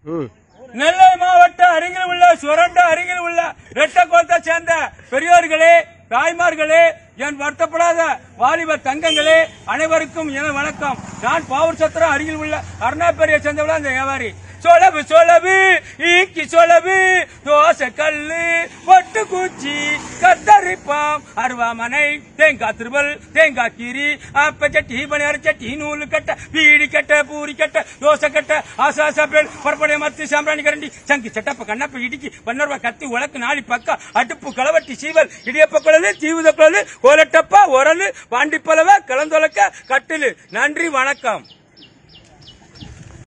ம் நெல்லை மாவட்ட அருகில் உள்ள சுரண்ட அருகில் உள்ள ரெட்டக்கோத்தை சேர்ந்த பெரியோர்களே தாய்மார்களே என் வருத்தப்படாத வாலிப தங்கங்களே அனைவருக்கும் என வணக்கம் நான் பாவூர் சத்திரம் அருகில் உள்ள அருணாபேரியை சேர்ந்தவள அந்த வியாபாரி சொலவு சொலவு ஈக்கி சொலவு தோசை கல்லு பொட்டு பூச்சி கத்தரிப்பாம் அருவாமனை தேங்காய் திருவல் தேங்காய் கீரி அப்ப சட்டி பணியார சட்டி நூலு கட்ட பீடி கட்ட பூரி கட்ட தோசை கட்ட ஆசா சாப்பிடல் பரப்படைய மத்து சாம்பிராணி கரண்டி சங்கி சட்டப்ப கண்ணப்ப இடிக்கி பன்னர்வா கத்தி உலக்கு நாளி பக்கா அடுப்பு களவட்டி சீவல் இடியப்ப குழலு தீவுத குழலு கோலட்டப்பா உரலு பாண்டிப்பலவ கலந்தொலக்க கட்டிலு நன்றி வணக்கம்